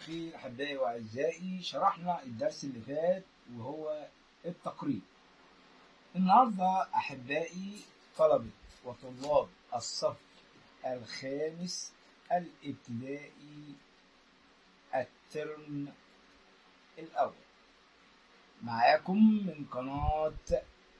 الخير أحبائي وأعزائي شرحنا الدرس اللي فات وهو التقريب النهاردة أحبائي طلبة وطلاب الصف الخامس الابتدائي الترم الأول معاكم من قناة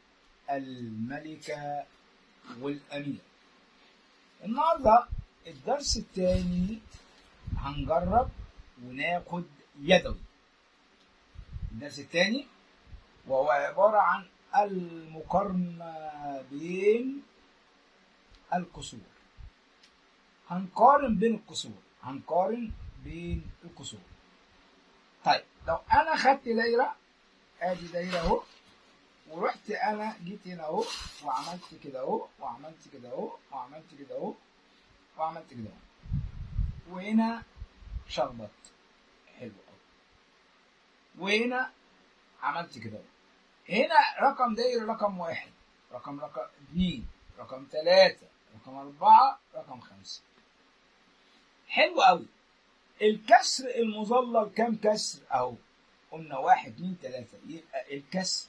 الملكة والأمير النهاردة الدرس الثاني هنجرب وناخد يدوي الدرس الثاني وهو عبارة عن المقارنة بين الكسور هنقارن بين الكسور هنقارن بين الكسور طيب لو انا خدت دايره ادي دايره اهو ورحت انا جيت هنا اهو وعملت كده اهو وعملت كده اهو وعملت كده اهو وعملت كده اهو وهنا شخبط حلو قوي وهنا عملت كده اهو هنا رقم دايره رقم واحد رقم رقم اثنين رقم ثلاثة رقم أربعة رقم خمسة حلو قوي الكسر المظلل كام كسر اهو قلنا واحد اتنين تلاتة يبقى الكسر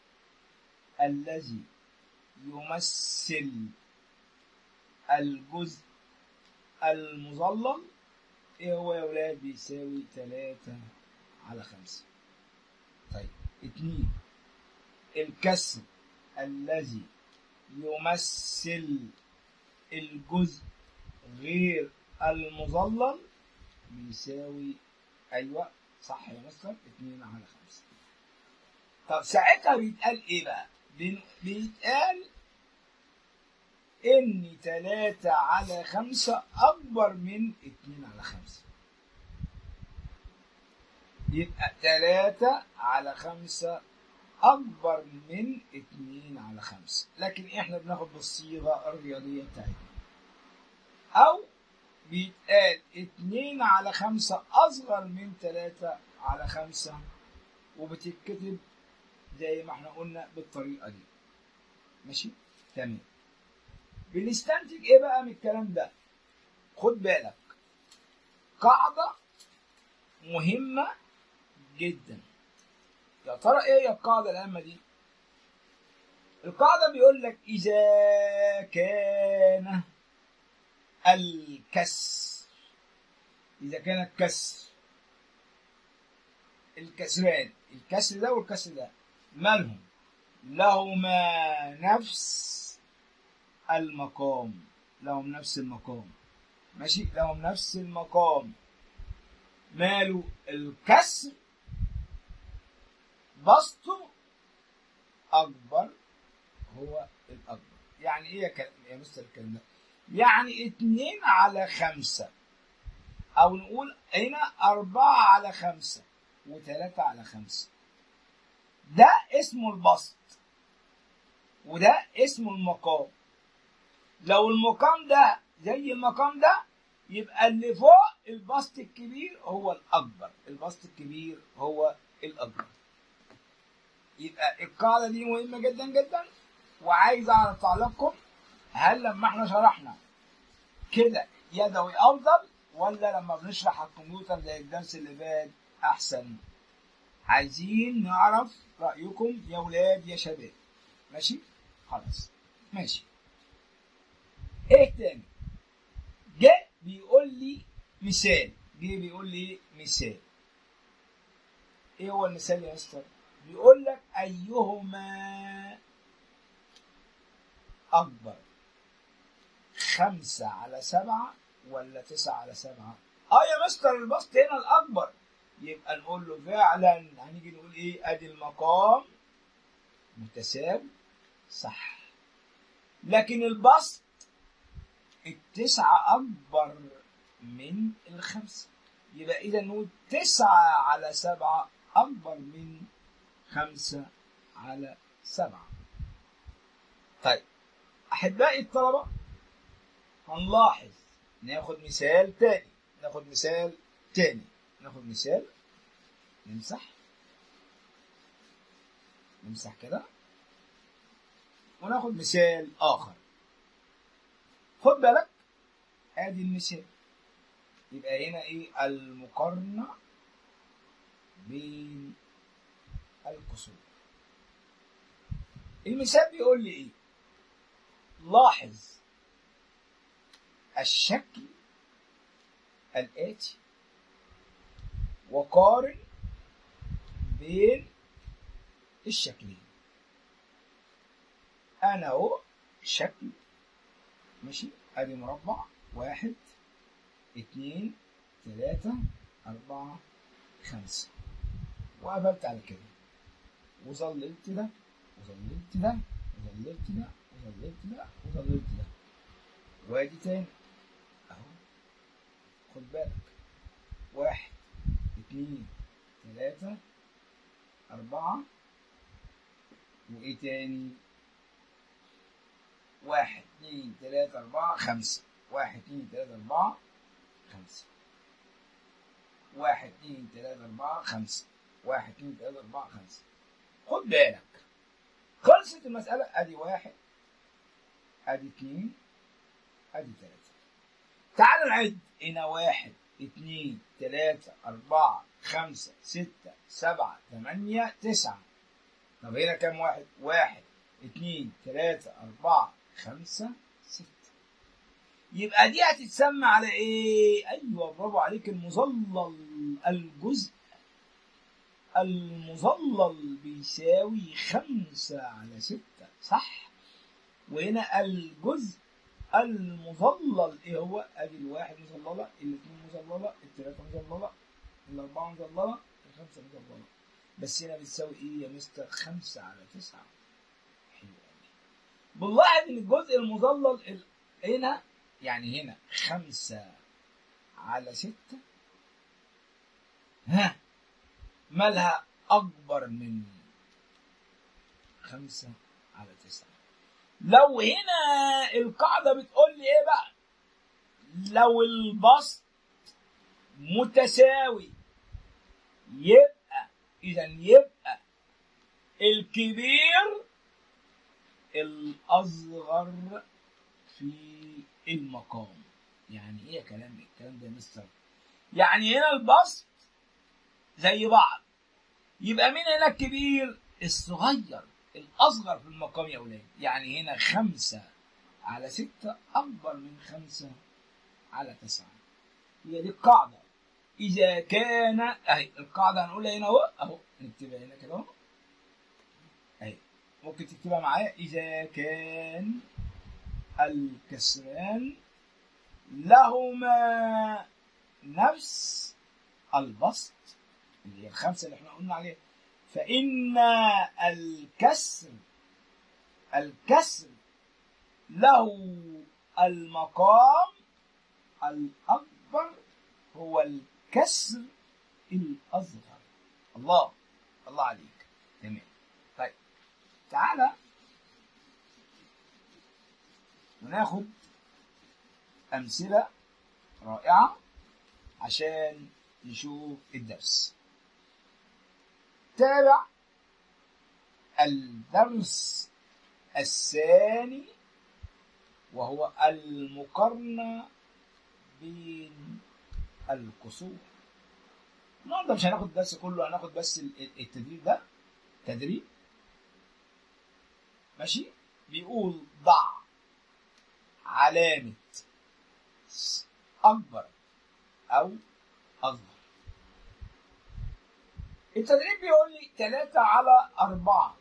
الذي يمثل الجزء المظلل ايه هو يا ولاد بيساوي تلاتة على خمسة طيب اتنين الكسر الذي يمثل الجزء غير المظلل بيساوي ايوه صح يا مستر 2 على 5 طب ساعتها بيتقال ايه بقى؟ بيتقال ان 3 على 5 اكبر من 2 على 5 يبقى 3 على 5 اكبر من 2 على 5 لكن احنا بناخد بالصيغه الرياضيه بتاعتنا او بيتقال اتنين على خمسة أصغر من تلاتة على خمسة وبتتكتب زي ما احنا قلنا بالطريقة دي ماشي تمام بنستنتج ايه بقى من الكلام ده خد بالك قاعدة مهمة جدا يا ترى ايه هي القاعدة الهامة دي القاعدة بيقول لك إذا كان الكسر إذا كان الكسر الكسران الكسر ده والكسر ده مالهم لهما نفس المقام لهم نفس المقام ماشي لهم نفس المقام ماله الكسر بسطه أكبر هو الأكبر يعني إيه يا مستر الكلام ده؟ يعني اتنين على خمسة أو نقول هنا أربعة على خمسة وتلاتة على خمسة ده اسمه البسط وده اسمه المقام لو المقام ده زي المقام ده يبقى اللي فوق البسط الكبير هو الأكبر البسط الكبير هو الأكبر يبقى القاعدة دي مهمة جدا جدا وعايز أعرف تعليقكم هل لما احنا شرحنا كده يدوي افضل ولا لما بنشرح على الكمبيوتر زي الدرس اللي فات احسن عايزين نعرف رايكم يا ولاد يا شباب ماشي خلاص ماشي ايه تاني جه بيقول لي مثال جه بيقول لي مثال ايه هو المثال يا مستر بيقول لك ايهما اكبر خمسة على سبعة ولا تسعة على سبعة؟ اه يا مستر البسط هنا الأكبر يبقى نقول له فعلا هنيجي نقول إيه؟ أدي المقام متساوي صح لكن البسط التسعة أكبر من الخمسة يبقى إذا نقول تسعة على سبعة أكبر من خمسة على سبعة طيب أحبائي الطلبة هنلاحظ ناخد مثال تاني ناخد مثال تاني ناخد مثال نمسح نمسح كده وناخد مثال آخر خد بالك ادي المثال يبقى هنا ايه المقارنة بين الكسور المثال بيقول لي ايه لاحظ الشكل الآتي وقارن بين الشكلين أنا أهو شكل ماشي أدي مربع واحد اتنين تلاتة أربعة خمسة وقفلت على كده وظللت ده وظللت ده وظللت ده وظللت ده وظللت ده وادي تاني اهو خد بالك واحد اتنين تلاتة أربعة وإيه تاني واحد اتنين تلاتة أربعة خمسة واحد اتنين تلاتة أربعة خمسة واحد اتنين تلاتة أربعة خمسة واحد اتنين تلاتة أربعة خمسة خد بالك خلصت المسألة أدي واحد أدي اتنين أدي تلاتة تعال نعد هنا واحد اتنين تلاتة أربعة خمسة ستة سبعة تمانية تسعة طب هنا كام واحد؟ واحد اتنين تلاتة أربعة خمسة ستة يبقى دي هتتسمى على ايه؟ ايوه برافو عليك المظلل الجزء المظلل بيساوي خمسة على ستة صح؟ وهنا الجزء المظلل ايه هو؟ ادي الواحد مظللة، الاثنين مظللة، الثلاثة مظللة، الأربعة مظللة، الخمسة مظللة. بس هنا بتساوي ايه يا مستر؟ خمسة على تسعة. حلو قوي. بنلاحظ ان الجزء المظلل ال- هنا يعني هنا خمسة على ستة ها مالها أكبر من خمسة على تسعة لو هنا القاعدة بتقول لي إيه بقى لو البسط متساوي يبقى إذا يبقى الكبير الأصغر في المقام يعني ايه يا كلام الكلام ده يا مستر يعني هنا البسط زي بعض يبقى مين هنا الكبير الصغير الأصغر في المقام يا أولاد يعني هنا خمسة على ستة أكبر من خمسة على تسعة هي دي القاعدة إذا كان أهي القاعدة هنقولها هنا أهو أهو نكتبها هنا كده أهو أهي ممكن تكتبها معايا إذا كان الكسران لهما نفس البسط اللي هي الخمسة اللي احنا قلنا عليها فإن الكسر الكسر له المقام الأكبر هو الكسر الأصغر الله الله عليك تمام طيب تعالى وناخد أمثلة رائعة عشان نشوف الدرس تابع الدرس الثاني وهو المقارنة بين الكسور النهارده مش هناخد الدرس كله هناخد بس التدريب ده تدريب ماشي بيقول ضع علامة أكبر أو أصغر التدريب بيقول لي 3 على 4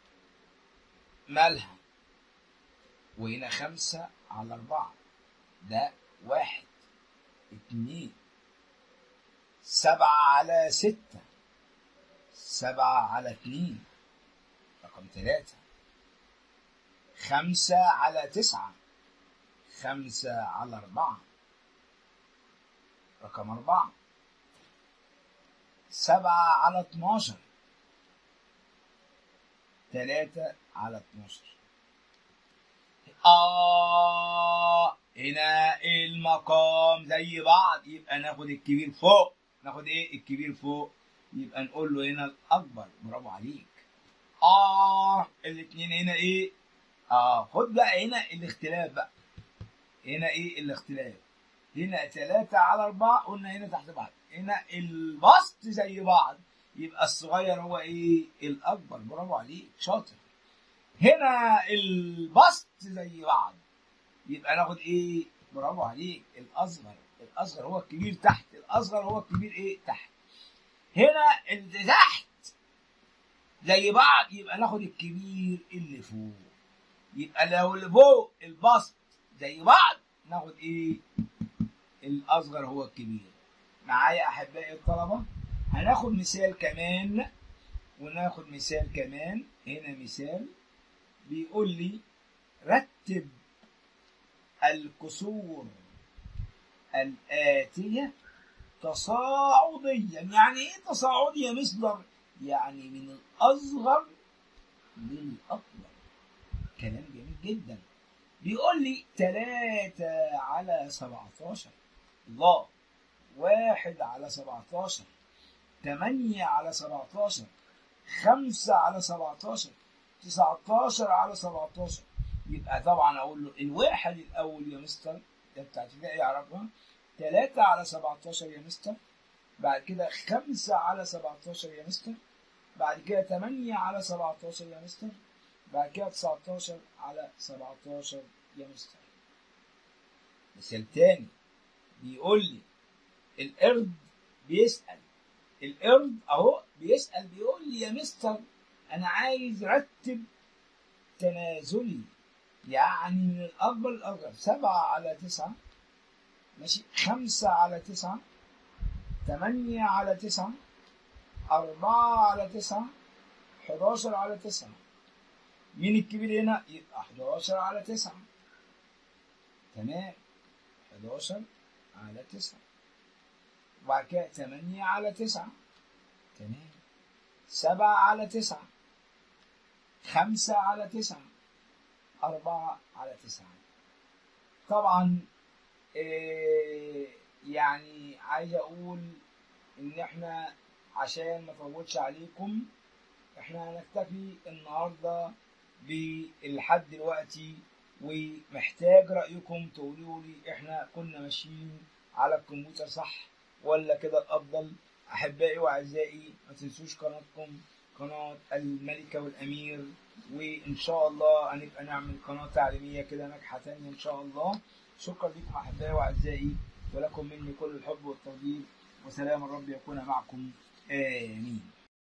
مالها وهنا 5 على 4 ده واحد اتنين سبعة على ستة سبعة على اتنين رقم ثلاثة خمسة على تسعة خمسة على أربعة رقم أربعة سبعة على اتناشر تلاتة على اتناشر آه هنا المقام زي بعض يبقى ناخد الكبير فوق ناخد ايه الكبير فوق يبقى نقول له هنا الأكبر برافو عليك آه الاتنين هنا ايه آه خد بقى هنا الاختلاف بقى هنا ايه الاختلاف هنا ثلاثة على أربعة قلنا هنا تحت بعض هنا البسط زي بعض يبقى الصغير هو ايه الأكبر برافو عليك شاطر هنا البسط زي بعض يبقى ناخد ايه برافو عليك الأصغر الأصغر هو الكبير تحت الأصغر هو الكبير ايه تحت هنا اللي تحت زي بعض يبقى ناخد الكبير اللي فوق يبقى لو اللي فوق البسط زي بعض ناخد ايه الاصغر هو الكبير معايا احبائي الطلبه هناخد مثال كمان وناخد مثال كمان هنا مثال بيقول لي رتب الكسور الآتية تصاعديا يعني ايه تصاعدي يا مصدر يعني من الأصغر للأكبر كلام جميل جدا بيقول لي 3 على 17 الله واحد على 17 8 على 17 5 على 17 19 على 17 يبقى طبعا اقول له الواحد الاول يا مستر ده بتاع ابتدائي يعرفها 3 على 17 يا مستر بعد كده 5 على 17 يا مستر بعد كده 8 على 17 يا مستر بعد كده 19 على 17 يا مستر مثال تاني بيقول لي القرد بيسأل القرد اهو بيسأل بيقول لي يا مستر انا عايز رتب تنازلي يعني من الأكبر للأصغر سبعة على تسعة ماشي خمسة على تسعة تمانية على تسعة أربعة على تسعة حداشر على تسعة مين الكبير هنا؟ يبقى حداشر على تسعة تمام حداشر على تسعة وبعد كده تمانية على تسعة تمام سبعة على تسعة خمسة على تسعة أربعة على تسعة طبعا إيه يعني عايز أقول إن إحنا عشان ما أطولش عليكم إحنا هنكتفي النهاردة بالحد دلوقتي ومحتاج رأيكم تقولوا لي إحنا كنا ماشيين على الكمبيوتر صح ولا كده الأفضل أحبائي وأعزائي ما تنسوش قناتكم قناة الملكة والأمير وإن شاء الله هنبقى نعمل قناة تعليمية كده ناجحة تانية إن شاء الله شكرا لكم أحبائي وأعزائي ولكم مني كل الحب والتقدير وسلام الرب يكون معكم آمين